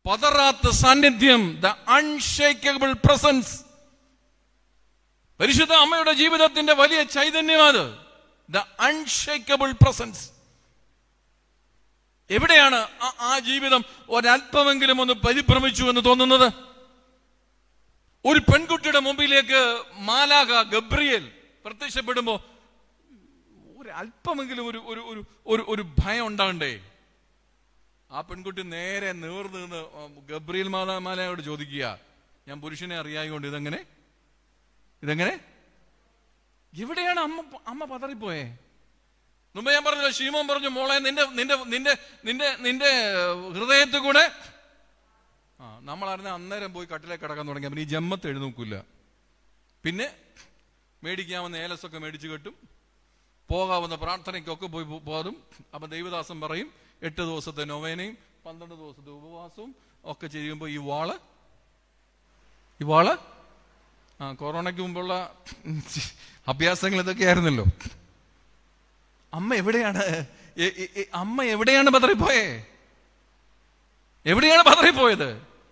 പതറാത്ത സാന്നിധ്യം the unshakeable presence പരിശുദ്ധ അമ്മയുടെ ജീവിതത്തിന്റെ വലിയ ചൈതന്യമാണ് ദ അൺഷേക്കബിൾ പ്രസൻസ് എവിടെയാണ് ആ- ആ ജീവിതം ഒരല്പമെങ്കിലും ഒന്ന് പരിഭ്രമിച്ചു എന്ന് തോന്നുന്നത് ഒരു പെൺകുട്ടിയുടെ മുമ്പിലേക്ക് മാലാക ഗബ്രിയേൽ പ്രത്യക്ഷപ്പെടുമ്പോ ഒരു അല്പമെങ്കിലും ഒരു ഒരു ഒരു ഒരു ഒരു ഭയം ഉണ്ടാകണ്ടേ ആ പെൺകുട്ടി നേരെ നിവർന്ന് നിന്ന് ഗബ്രിയേൽ മാതാ മാലയോട് ചോദിക്കുക ഞാൻ പുരുഷനെ അറിയാകൊണ്ട് ഇതെങ്ങനെ ഇതെങ്ങനെ എവിടെയാണ് അമ്മ അമ്മ പതറിപ്പോയേ മുമ്പ് ഞാൻ പറഞ്ഞല്ലോ ശീമോൻ പറഞ്ഞു മോളെ നിന്റെ നിന്റെ നിന്റെ നിന്റെ നിന്റെ ഹൃദയത്തിൽ കൂടെ ആ നമ്മൾ അറിഞ്ഞ അന്നേരം പോയി കട്ടിലേക്ക് കിടക്കാൻ തുടങ്ങി അവന് ഈ ജമ്മത്ത് എഴുന്നൂക്കില്ല പിന്നെ മേടിക്കാവുന്ന ഏലസൊക്കെ മേടിച്ചു കെട്ടും പോകാവുന്ന പ്രാർത്ഥനയ്ക്കൊക്കെ പോയി പോ- പോരും അപ്പൊ ദൈവദാസൻ പറയും എട്ട് ദിവസത്തെ നൊവേനയും പന്ത്രണ്ട് ദിവസത്തെ ഉപവാസവും ഒക്കെ ചെയ്യുമ്പോൾ ഈ വാള് ഈ വാള് ആ കൊറോണയ്ക്ക് മുമ്പുള്ള അഭ്യാസങ്ങൾ ഇതൊക്കെ ആയിരുന്നല്ലോ അമ്മ എവിടെയാണ് എ- എ- എ- അമ്മ എവിടെയാണ് പതറിപ്പോയേ എവിടെയാണ് പതറിപ്പോയത്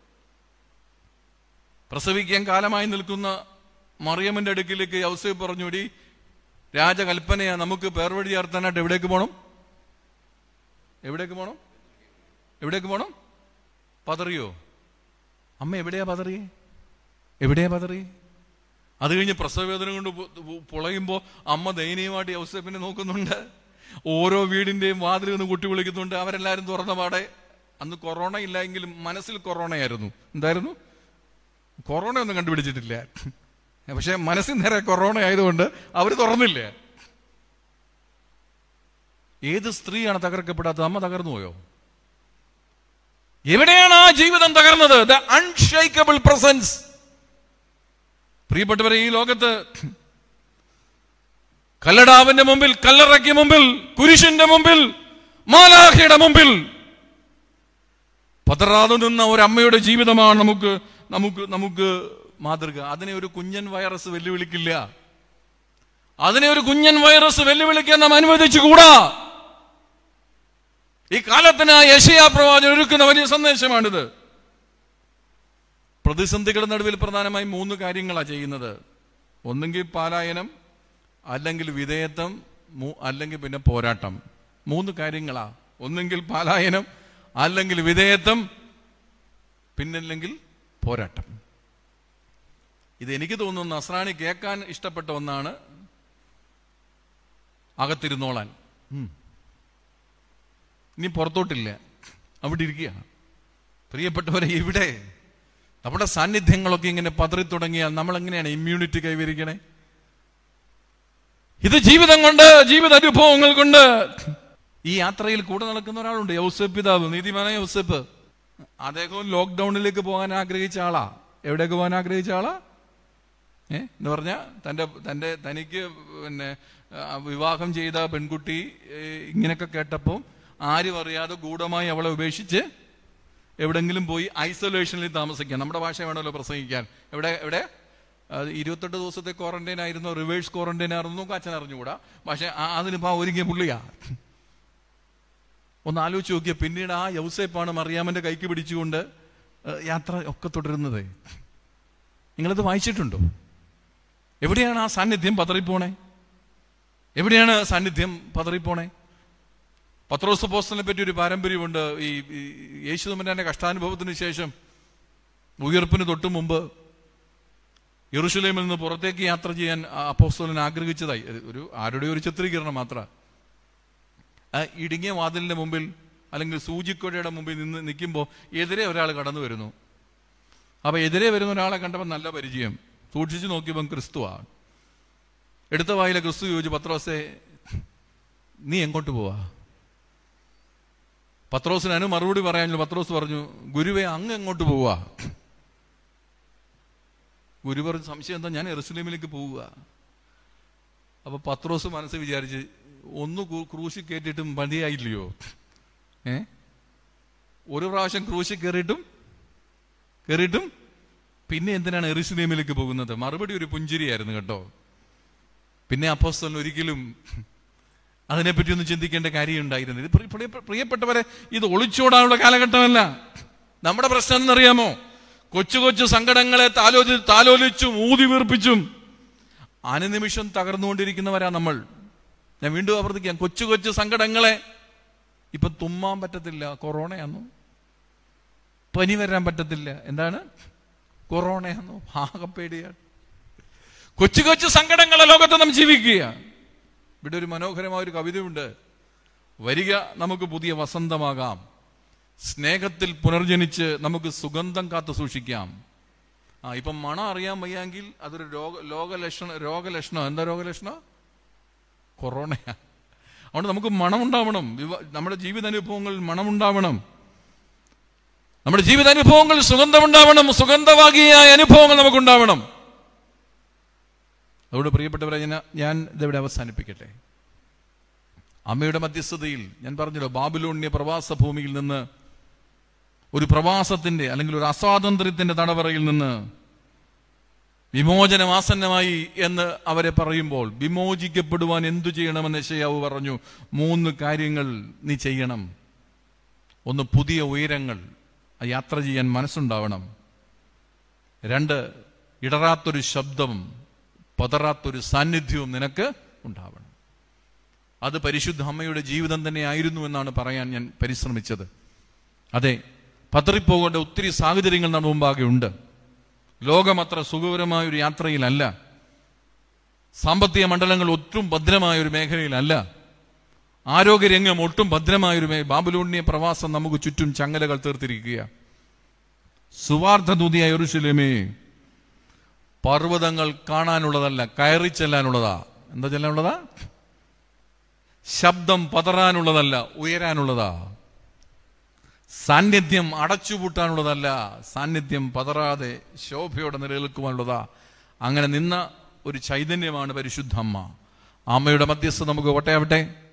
പ്രസവിക്കാൻ കാലമായി നിൽക്കുന്ന മറിയമ്മന്റെ അടുക്കിലേക്ക് ഔസേപ്പ് പറഞ്ഞുടി രാജകൽപ്പനയാ നമുക്ക് പേർവഴി ചേർത്താനായിട്ട് എവിടേക്ക് പോണം എവിടേക്ക് പോണം എവിടേക്ക് പോണം പതറിയോ അമ്മ എവിടെയാ പതറിയേ എവിടെയാ പതറിയേ അത് കഴിഞ്ഞ് പ്രസവവേദന കൊണ്ട് പു- പു- പുളയുമ്പോ അമ്മ ദയനീയമായിട്ട് ഔസേപ്പിനെ നോക്കുന്നുണ്ട് ഓരോ വീടിന്റെയും വാതിൽ നിന്ന് കുട്ടി വിളിക്കുന്നുണ്ട് അവരെല്ലാരും തുറന്ന പാടെ അന്ന് കൊറോണ ഇല്ല എങ്കിലും മനസ്സിൽ കൊറോണയായിരുന്നു എന്തായിരുന്നു കൊറോണ ഒന്നും കണ്ടുപിടിച്ചിട്ടില്ല പക്ഷെ മനസ്സിൽ നേരെ കൊറോണ ആയതുകൊണ്ട് അവർ തുറന്നില്ല ഏത് സ്ത്രീയാണ് തകർക്കപ്പെടാത്തത് അമ്മ തകർന്നു പോയോ എവിടെയാണ് ആ ജീവിതം തകർന്നത് ദ അൺഷേക്കബിൾ പ്രസൻസ് പ്രിയപ്പെട്ടവരെ ഈ ലോകത്ത് കല്ലടാവിന്റെ മുമ്പിൽ കല്ലറയ്ക്ക് മുമ്പിൽ കുരിശിന്റെ മുമ്പിൽ മാലാഖയുടെ മുമ്പിൽ പതറാതെ നിന്ന ഒരു അമ്മയുടെ ജീവിതമാണ് നമുക്ക് നമുക്ക് നമുക്ക് മാതൃക അതിനെ ഒരു കുഞ്ഞൻ വൈറസ് വെല്ലുവിളിക്കില്ല അതിനെ ഒരു കുഞ്ഞൻ വൈറസ് വെല്ലുവിളിക്കാൻ നാം അനുവദിച്ചുകൂടാ ഈ കാലത്തിന് യശയാ പ്രവാചകൻ ഒരുക്കുന്ന വലിയ സന്ദേശമാണിത് പ്രതിസന്ധികളുടെ നടുവിൽ പ്രധാനമായും മൂന്ന് കാര്യങ്ങളാണ് ചെയ്യുന്നത് ഒന്നെങ്കിൽ പാലായനം അല്ലെങ്കിൽ വിധേയത്വം മൂ- അല്ലെങ്കിൽ പിന്നെ പോരാട്ടം മൂന്ന് കാര്യങ്ങളാ ഒന്നെങ്കിൽ പാലായനം അല്ലെങ്കിൽ വിധേയത്വം പിന്നല്ലെങ്കിൽ പോരാട്ടം ഇത് എനിക്ക് തോന്നുന്നു നസ്രാണി കേൾക്കാൻ ഇഷ്ടപ്പെട്ട ഒന്നാണ് അകത്തിരുന്നോളാൻ ഉം. ഇനി പുറത്തോട്ടില്ല അവിടെ ഇരിക്കുക പ്രിയപ്പെട്ടവരെ ഇവിടെ നമ്മുടെ സാന്നിധ്യങ്ങളൊക്കെ ഇങ്ങനെ പതറി തുടങ്ങിയാൽ നമ്മൾ എങ്ങനെയാണ് ഇമ്മ്യൂണിറ്റി കൈവരിക്കണേ ഇത് ജീവിതം കൊണ്ട് ജീവിത അനുഭവങ്ങൾ കൊണ്ട് ഈ യാത്രയിൽ കൂടെ നടക്കുന്ന ഒരാളുണ്ട് യൗസഫ് പിതാവ് നീതിമാനായ യൗസഫ് അദ്ദേഹവും ലോക്ക്ഡൌണിലേക്ക് പോകാൻ ആഗ്രഹിച്ച ആളാ എവിടേക്ക് പോകാൻ ആഗ്രഹിച്ച ആളാ ഏ എന്ന് പറഞ്ഞാൽ തൻ്റെ തൻ്റെ തനിക്ക് പിന്നെ ആ, വിവാഹം ചെയ്ത പെൺകുട്ടി ഏ, ഇങ്ങനെയൊക്കെ കേട്ടപ്പോൾ ആരും അറിയാതെ ഗൂഢമായി അവളെ ഉപേക്ഷിച്ച് എവിടെങ്കിലും പോയി ഐസൊലേഷനിൽ താമസിക്കാൻ നമ്മുടെ ഭാഷ വേണമല്ലോ പ്രസംഗിക്കാൻ എവിടെ എവിടെ അത് ഇരുപത്തെട്ട് ദിവസത്തെ ക്വാറന്റൈൻ ആയിരുന്നു റിവേഴ്സ് ക്വാറന്റൈൻ ആയിരുന്നു നമുക്ക് അച്ഛൻ അറിഞ്ഞുകൂടാ പക്ഷെ ആ- അതിനിപ്പോ ആ ഒരുങ്ങിയ പുള്ളിയാ ഒന്ന് ആലോചിച്ച് നോക്കിയ പിന്നീട് ആ യൗസേപ്പാണ് മറിയാമന്റെ കൈക്ക് പിടിച്ചുകൊണ്ട് ഏ, യാത്ര ഒക്കെ തുടരുന്നത് നിങ്ങളത് വായിച്ചിട്ടുണ്ടോ എവിടെയാണ് ആ സാന്നിധ്യം പതറിപ്പോണേ എവിടെയാണ് സാന്നിധ്യം പതറിപ്പോണേ പത്രോസ് പോസ്റ്റലിനെ പറ്റി ഒരു പാരമ്പര്യമുണ്ട് ഈ ഈ യേശുദമന്റെ കഷ്ടാനുഭവത്തിന് ശേഷം ഉയർപ്പിന് തൊട്ടു മുമ്പ് യെറുഷലേമിൽ നിന്ന് പുറത്തേക്ക് യാത്ര ചെയ്യാൻ ആ അപ്പോസ്തലൻ ആഗ്രഹിച്ചതായി ഇത് ഒരു ആരുടെ ഒരു ചിത്രീകരണം മാത്രം ആ ഇടുങ്ങിയ വാതിലിന്റെ മുമ്പിൽ അല്ലെങ്കിൽ സൂചിക്കൊഴയുടെ മുമ്പിൽ നിന്ന് നിൽക്കുമ്പോൾ എതിരെ ഒരാൾ കടന്നു വരുന്നു അപ്പൊ എതിരെ വരുന്ന ഒരാളെ കണ്ടപ്പോൾ നല്ല പരിചയം സൂക്ഷിച്ചു നോക്കിയപ്പം ക്രിസ്തുവാണ് എടുത്ത വായിലെ ക്രിസ്തു ചോദിച്ചു പത്രോസെ നീ എങ്ങോട്ട് പോവാ പത്രോസിന് അനു മറുപടി പറയാൻ പത്രോസ് പറഞ്ഞു ഗുരുവെ അങ്ങ് എങ്ങോട്ട് പോവാ ഗുരു പറഞ്ഞു സംശയം എന്താ ഞാൻ എറുസലേമിലേക്ക് പോവുക അപ്പൊ പത്രോസ് മനസ്സ് വിചാരിച്ച് ഒന്ന് ക്രൂ- ക്രൂശിൽ കയറ്റിയിട്ടും മതിയായില്ലയോ ഏ ഒരു പ്രാവശ്യം ക്രൂശിൽ കയറിയിട്ടും കയറിയിട്ടും പിന്നെ എന്തിനാണ് എറുസലേമിലേക്ക് പോകുന്നത് മറുപടി ഒരു പുഞ്ചിരിയായിരുന്നു കേട്ടോ പിന്നെ അപ്പോസ്തലൻ ഒരിക്കലും അതിനെപ്പറ്റി ഒന്നും ചിന്തിക്കേണ്ട കാര്യമുണ്ടായിരുന്നു ഇത് പ്രിയ- പ്രിയ- പ്രിയപ്പെട്ടവരെ ഇത് ഒളിച്ചോടാനുള്ള കാലഘട്ടമല്ല നമ്മുടെ പ്രശ്നം എന്നറിയാമോ കൊച്ചു കൊച്ചു സങ്കടങ്ങളെ താലോചി താലോലിച്ചും ഊതി വീർപ്പിച്ചും അനുനിമിഷം തകർന്നുകൊണ്ടിരിക്കുന്നവരാ നമ്മൾ ഞാൻ വീണ്ടും ആവർത്തിക്കാം കൊച്ചു കൊച്ചു സങ്കടങ്ങളെ ഇപ്പൊ തുമ്മാൻ പറ്റത്തില്ല കൊറോണയാന്നു പനി വരാൻ പറ്റത്തില്ല എന്താണ് കൊറോണയാന്നു ആകപ്പേടിയാണ് കൊച്ചു കൊച്ചു സങ്കടങ്ങളെ ലോകത്ത് നാം ജീവിക്കുക ഇവിടെ ഒരു മനോഹരമായ ഒരു കവിതയുണ്ട് വരിക നമുക്ക് പുതിയ വസന്തമാകാം സ്നേഹത്തിൽ പുനർജനിച്ച് നമുക്ക് സുഗന്ധം കാത്തു സൂക്ഷിക്കാം ആ ഇപ്പം മണം അറിയാൻ വയ്യെങ്കിൽ അതൊരു രോഗ ലോകലക്ഷണം രോഗലക്ഷണം എന്താ രോഗലക്ഷണം കൊറോണയാ അതുകൊണ്ട് നമുക്ക് മണമുണ്ടാവണം വിവ- നമ്മുടെ ജീവിതാനുഭവങ്ങളിൽ മണമുണ്ടാവണം നമ്മുടെ ജീവിതാനുഭവങ്ങളിൽ സുഗന്ധമുണ്ടാവണം സുഗന്ധവാഹിയായ അനുഭവങ്ങൾ നമുക്കുണ്ടാവണം അതുകൊണ്ട് പ്രിയപ്പെട്ടവരെ ഞാൻ ഞാൻ ഇതെവിടെ അവസാനിപ്പിക്കട്ടെ അമ്മയുടെ മധ്യസ്ഥതയിൽ ഞാൻ പറഞ്ഞല്ലോ ബാബിലോണ്യ പ്രവാസ ഭൂമിയിൽ നിന്ന് ഒരു പ്രവാസത്തിന്റെ അല്ലെങ്കിൽ ഒരു അസ്വാതന്ത്ര്യത്തിന്റെ തടവറയിൽ നിന്ന് വിമോചനം ആസന്നമായി എന്ന് അവരെ പറയുമ്പോൾ വിമോചിക്കപ്പെടുവാൻ എന്തു ചെയ്യണമെന്ന് യശയാവ് പറഞ്ഞു മൂന്ന് കാര്യങ്ങൾ നീ ചെയ്യണം ഒന്ന് പുതിയ ഉയരങ്ങൾ ആ യാത്ര ചെയ്യാൻ മനസ്സുണ്ടാവണം രണ്ട് ഇടറാത്തൊരു ശബ്ദം പതറാത്തൊരു സാന്നിധ്യവും നിനക്ക് ഉണ്ടാവണം അത് പരിശുദ്ധ അമ്മയുടെ ജീവിതം തന്നെ ആയിരുന്നു എന്നാണ് പറയാൻ ഞാൻ പരിശ്രമിച്ചത് അതെ പതറിപ്പോകേണ്ട ഒത്തിരി സാഹചര്യങ്ങൾ നമ്മുടെ മുമ്പാകെ ഉണ്ട് ലോകം അത്ര സുഖകരമായ ഒരു യാത്രയിലല്ല സാമ്പത്തിക മണ്ഡലങ്ങൾ ഒട്ടും ഭദ്രമായ ഒരു മേഖലയിലല്ല ആരോഗ്യരംഗം ഒട്ടും ഭദ്രമായ ഒരു മേ- ബാബുലോണിയ പ്രവാസം നമുക്ക് ചുറ്റും ചങ്ങലകൾ തീർത്തിരിക്കുക സുവാർത്ഥ ദൂതിയായ യെരൂശലേമേ പർവ്വതങ്ങൾ കാണാനുള്ളതല്ല കയറി ചെല്ലാനുള്ളതാ എന്താ ചെല്ലാനുള്ളതാ ശബ്ദം പതറാനുള്ളതല്ല ഉയരാനുള്ളതാ സാന്നിധ്യം അടച്ചുപൂട്ടാനുള്ളതല്ല സാന്നിധ്യം പതറാതെ ശോഭയോടെ നിലനിൽക്കുവാനുള്ളതാ അങ്ങനെ നിന്ന ഒരു ചൈതന്യമാണ് പരിശുദ്ധ അമ്മ അമ്മയുടെ മധ്യസ്ഥ നമുക്ക് കോട്ടയാവട്ടെ